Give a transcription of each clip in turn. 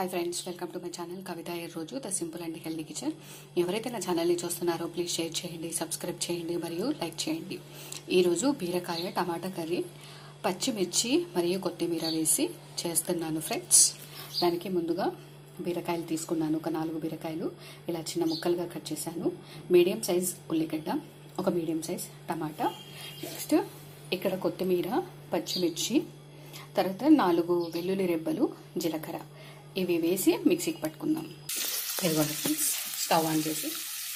hi friends welcome to my channel Kavitha ఈ రోజు the simple and healthy kitchen ఎవరైతే నా ఛానల్ని చూస్తున్నారో ప్లీజ్ షేర్ చేయండి సబ్స్క్రైబ్ చేయండి మరియు లైక్ చేయండి ఈరోజు బీరకాయ టమాటా కర్రీ పచ్చిమిర్చి మరియు కొత్తిమీర వేసి చేస్తున్నాను ఫ్రెండ్స్ దానికి ముందుగా బీరకాయలు తీసుకున్నాను ఒక నాలుగు బీరకాయలు ఇలా చిన్న ముక్కలుగా కట్ చేశాను మీడియం సైజ్ ఉల్లిగడ్డ ఒక మీడియం సైజ్ టమాటా నెక్స్ట్ ఇక్కడ కొత్తిమీర పచ్చిమిర్చి తర్వాత నాలుగు వెల్లుల్లి రెబ్బలు జీలకర్ర ఇవి వేసి మిక్సీకి పట్టుకుందాం ఇదిగోండి ఫ్రెండ్స్ స్టవ్ ఆన్ చేసి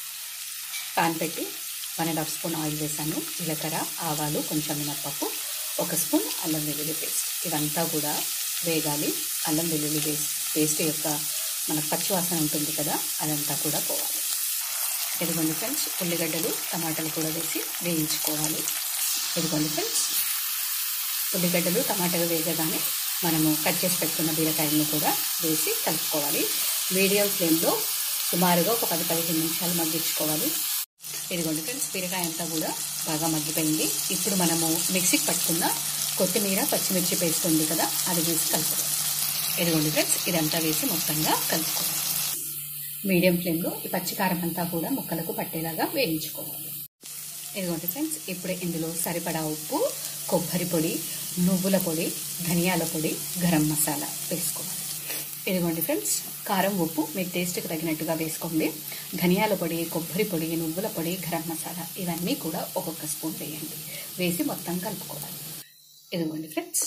పాన్ పెట్టి one and half spoon oil వేసాను జీలకర్ర ఆవాలు కొంచెం మినప్పప్పు ఒక స్పూన్ అల్లం వెల్లుల్లి పేస్ట్ ఇదంతా కూడా వేగాలి అల్లం వెల్లుల్లి పేస్ట్ పేస్ట్ యొక్క మనకు పచ్చివాసన ఉంటుంది కదా అదంతా కూడా పోవాలి ఇదిగోండి ఫ్రెండ్స్ ఉల్లిగడ్డలు టమాటాలు కూడా వేసి వేయించుకోవాలి ఇదిగోండి ఫ్రెండ్స్ ఉల్లిగడ్డలు టమాటాలు వేగగానే మనము కట్ చేసి పెట్టుకున్న బీరకాయలను కూడా వేసి కలుపుకోవాలి మీడియం ఫ్లేమ్లో సుమారుగా ఒక పది పదిహేను నిమిషాలు మగ్గించుకోవాలి ఇదిగోండి ఫ్రెండ్స్ బీరకాయ అంతా కూడా బాగా మగ్గిపోయింది ఇప్పుడు మనము మిక్సీకి పట్టుకున్న కొత్తిమీర పచ్చిమిర్చి పేస్ట్ ఉంది కదా అది వేసి కలుపుకోవాలి ఇదిగోండి ఫ్రెండ్స్ ఇదంతా వేసి మొత్తంగా కలుపుకోవాలి మీడియం ఫ్లేమ్లో ఈ పచ్చికారం అంతా కూడా ముక్కలకు పట్టేలాగా వేయించుకోవాలి ఇదిగోండి ఫ్రెండ్స్ ఇప్పుడు ఇందులో సరిపడా ఉప్పు కొబ్బరి పొడి నువ్వుల పొడి ధనియాల పొడి గరం మసాలా వేసుకోవాలి ఇదిగోండి ఫ్రెండ్స్ కారం ఉప్పు మీ టేస్ట్కి తగినట్టుగా వేసుకోండి ధనియాల పొడి కొబ్బరి పొడి నువ్వుల పొడి గరం మసాలా ఇవన్నీ కూడా ఒక్కొక్క స్పూన్ వేయండి వేసి మొత్తం కలుపుకోవాలి ఇదిగోండి ఫ్రెండ్స్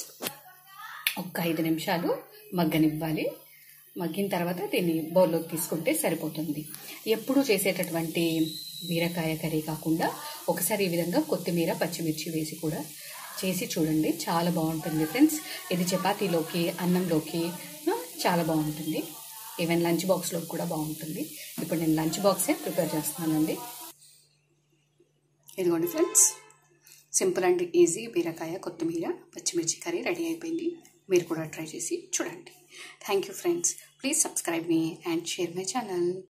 ఒక్క ఐదు నిమిషాలు మగ్గనివ్వాలి మగ్గిన తర్వాత దీన్ని బౌల్లోకి తీసుకుంటే సరిపోతుంది ఎప్పుడు చేసేటటువంటి బీరకాయ కర్రీ కాకుండా ఒకసారి ఈ విధంగా కొత్తిమీర పచ్చిమిర్చి వేసి కూడా చేసి చూడండి చాలా బాగుంటుంది ఫ్రెండ్స్ ఇది చపాతీలోకి అన్నంలోకి ఆ, చాలా బాగుంటుంది ఈవెన్ లంచ్ బాక్స్లోకి కూడా బాగుంటుంది ఇప్పుడు నేను లంచ్ బాక్సే ప్రిపేర్ చేస్తున్నానండి ఇదిగోండి ఫ్రెండ్స్ సింపుల్ అండ్ ఈజీ బీరకాయ కొత్తిమీర పచ్చిమిర్చి కర్రీ రెడీ అయిపోయింది మీరు కూడా ట్రై చేసి చూడండి thank you friends please subscribe me and share my channel